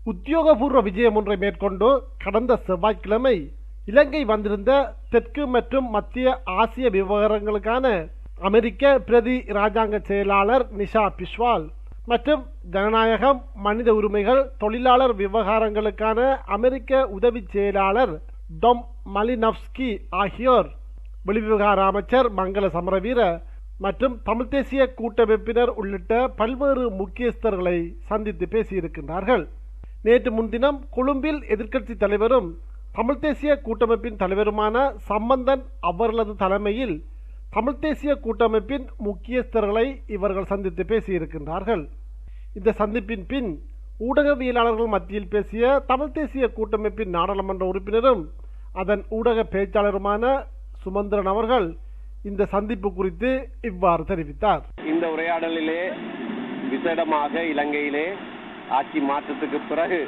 உத்தியோகபூர்வ விஜயம் ஒன்றை மேற்கொண்டு கடந்த செவ்வாய்க்கிழமை இலங்கை வந்திருந்த தெற்கு மற்றும் மத்திய ஆசிய விவகாரங்களுக்கான அமெரிக்க பிரதி இராஜாங்க செயலாளர் நிஷா பிஸ்வால் மற்றும் ஜனநாயகம் மனித உரிமைகள் தொழிலாளர் விவகாரங்களுக்கான அமெரிக்க உதவி செயலாளர் டொம் மலினவ்ஸ்கி ஆகியோர் வெளிவிவகார அமைச்சர் மங்கள சமரவீர மற்றும் தமிழ் தேசிய கூட்டமைப்பினர் உள்ளிட்ட பல்வேறு முக்கியஸ்தர்களை சந்தித்து பேசியிருக்கின்றார்கள் நேற்று முன்தினம் கொழும்பில் எதிர்க்கட்சி தலைவரும் தமிழ் தேசிய கூட்டமைப்பின் தலைவருமான சம்பந்தன் அவர்களது தலைமையில் தமிழ் தேசிய கூட்டமைப்பின் முக்கியஸ்தர்களை இவர்கள் சந்தித்து பேசியிருக்கின்றார்கள் இந்த சந்திப்பின் பின் ஊடகவியலாளர்கள் மத்தியில் பேசிய தமிழ் தேசிய கூட்டமைப்பின் நாடாளுமன்ற உறுப்பினரும் அதன் ஊடக பேச்சாளருமான சுமந்திரன் அவர்கள் இந்த சந்திப்பு குறித்து இவ்வாறு தெரிவித்தார் இந்த உரையாடலிலே விசேடமாக இலங்கையிலே ஆட்சி மாற்றத்துக்கு பிறகு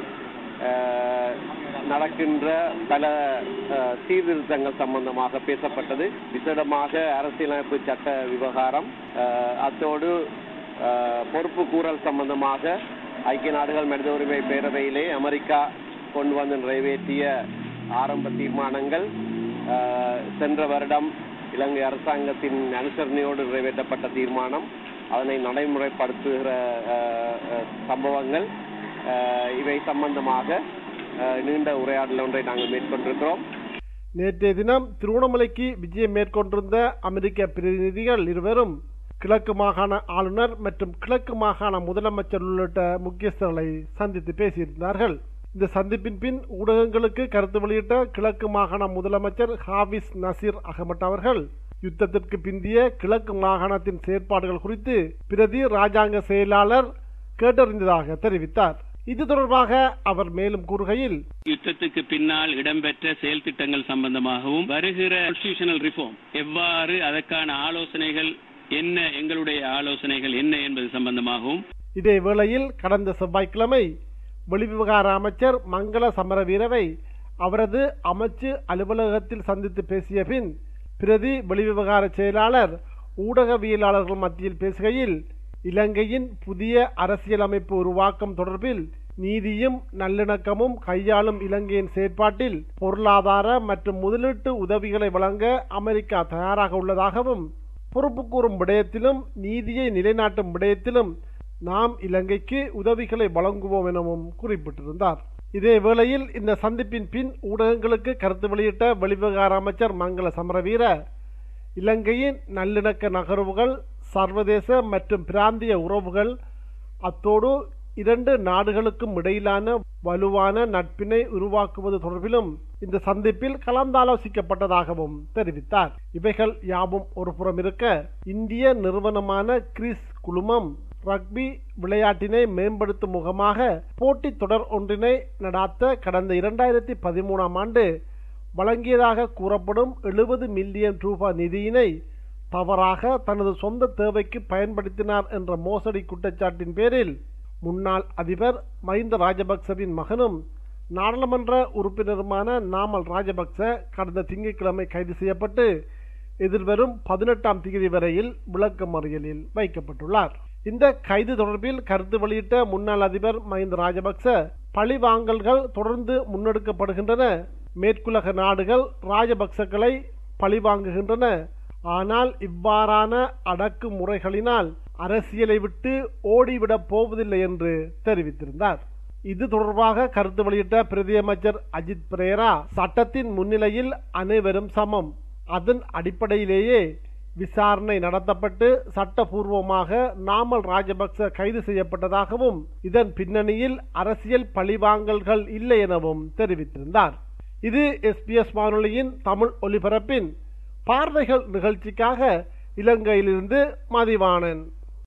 அஹ், நடக்கின்ற பல அஹ், சீர்திருத்தங்கள் சம்பந்தமாக பேசப்பட்டது விசேடமாக அரசியலமைப்பு சட்ட விவகாரம் அஹ், அத்தோடு அஹ், பொறுப்பு கூறல் சம்பந்தமாக ஐக்கிய நாடுகள் மனித உரிமை பேரவையிலே அமெரிக்கா கொண்டு வந்து நிறைவேற்றிய ஆரம்ப தீர்மானங்கள் அஹ், சென்ற வருடம் இலங்கை அரசாங்கத்தின் அனுசரணையோடு நிறைவேற்றப்பட்ட தீர்மானம் அதனை நடைமுறைப்படுத்துகிற அஹ், அஹ், சம்பவங்கள் அஹ், இவை சம்பந்தமாக அஹ், நீண்ட உரையாடல் ஒன்றை நாங்கள் மேற்கொண்டிருக்கிறோம் நேற்றைய தினம் திருவண்ணாமலைக்கு விஜயம் மேற்கொண்டிருந்த அமெரிக்க பிரதிநிதிகள் இருவரும் கிழக்கு மாகாண ஆளுநர் மற்றும் கிழக்கு மாகாண முதலமைச்சர் உள்ளிட்ட முக்கியஸ்தர்களை சந்தித்து பேசியிருந்தார்கள் இந்த சந்திப்பின் பின் ஊடகங்களுக்கு கருத்து வெளியிட்ட கிழக்கு மாகாண முதலமைச்சர் ஹாபிஸ் நசீர் அகமட் அவர்கள் யுத்தத்திற்கு பிந்திய கிழக்கு மாகாணத்தின் செயற்பாடுகள் குறித்து பிரதி ராஜாங்க செயலாளர் கேட்டறிந்ததாக தெரிவித்தார் இது தொடர்பாக அவர் மேலும் கூறுகையில் யுத்தத்துக்கு பின்னால் இடம்பெற்ற செயல் திட்டங்கள் சம்பந்தமாகவும் வருகிற கான்ஸ்டியூஷனல் ரிஃபார்ம் எவ்வாறு அதற்கான ஆலோசனைகள் என்ன எங்களுடைய ஆலோசனைகள் என்ன என்பது சம்பந்தமாகவும் இதே வேளையில் கடந்த செவ்வாய்க்கிழமை வெளிவிவகார அமைச்சர் மங்கள சமரவீரவை அவரது அமைச்சு அலுவலகத்தில் சந்தித்து பேசிய பின் பிரதி வெளிவிவகார செயலாளர் ஊடகவியலாளர்கள் மத்தியில் பேசுகையில் இலங்கையின் புதிய அரசியலமைப்பு உருவாக்கம் தொடர்பில் நீதியும் நல்லிணக்கமும் கையாளும் இலங்கையின் செயற்பாட்டில் பொருளாதார மற்றும் முதலீட்டு உதவிகளை வழங்க அமெரிக்கா தயாராக உள்ளதாகவும் பொறுப்பு கூறும் விடயத்திலும் நீதியை நிலைநாட்டும் விடயத்திலும் நாம் இலங்கைக்கு உதவிகளை வழங்குவோம் எனவும் குறிப்பிட்டிருந்தார் இதே வேளையில் இந்த சந்திப்பின் பின் ஊடகங்களுக்கு கருத்து வெளியிட்ட வெளிவிவகார அமைச்சர் மங்கள சமரவீர இலங்கையின் நல்லிணக்க நகர்வுகள் சர்வதேச மற்றும் பிராந்திய உறவுகள் அத்தோடு இரண்டு நாடுகளுக்கும் இடையிலான வலுவான நட்பினை உருவாக்குவது தொடர்பிலும் இந்த சந்திப்பில் கலந்தாலோசிக்கப்பட்டதாகவும் தெரிவித்தார் இவைகள் யாவும் ஒரு புறம் இருக்க இந்திய நிறுவனமான கிறிஸ் குழுமம் ரக்பி விளையாட்டினை மேம்படுத்தும் முகமாக போட்டித் தொடர் ஒன்றினை நடாத்த கடந்த இரண்டாயிரத்தி பதிமூணாம் ஆண்டு வழங்கியதாக கூறப்படும் எழுபது மில்லியன் ரூபாய் நிதியினை தவறாக தனது சொந்த தேவைக்கு பயன்படுத்தினார் என்ற மோசடி குற்றச்சாட்டின் பேரில் முன்னாள் அதிபர் மஹிந்த ராஜபக்சவின் மகனும் நாடாளுமன்ற உறுப்பினருமான நாமல் ராஜபக்ச கடந்த திங்கட்கிழமை கைது செய்யப்பட்டு எதிர்வரும் பதினெட்டாம் தேதி வரையில் விளக்கமறியலில் வைக்கப்பட்டுள்ளார் இந்த கைது தொடர்பில் கருத்து வெளியிட்ட முன்னாள் அதிபர் மஹிந்த ராஜபக்ச பழிவாங்கல்கள் தொடர்ந்து முன்னெடுக்கப்படுகின்றன மேற்குலக நாடுகள் ராஜபக்சக்களை பழிவாங்குகின்றன ஆனால் இவ்வாறான அடக்கு முறைகளினால் அரசியலை விட்டு ஓடிவிடப் போவதில்லை என்று தெரிவித்திருந்தார் இது தொடர்பாக கருத்து வெளியிட்ட பிரதியமைச்சர் அஜித் பிரேரா சட்டத்தின் முன்னிலையில் அனைவரும் சமம் அதன் அடிப்படையிலேயே விசாரணை நடத்தப்பட்டு சட்டபூர்வமாக நாமல் ராஜபக்ச கைது செய்யப்பட்டதாகவும் இதன் பின்னணியில் அரசியல் பழிவாங்கல்கள் இல்லை எனவும் தெரிவித்திருந்தார் இது எஸ்பிஎஸ் வானொலியின் தமிழ் ஒலிபரப்பின் பார்வைகள் நிகழ்ச்சிக்காக இலங்கையிலிருந்து மதிவாணன்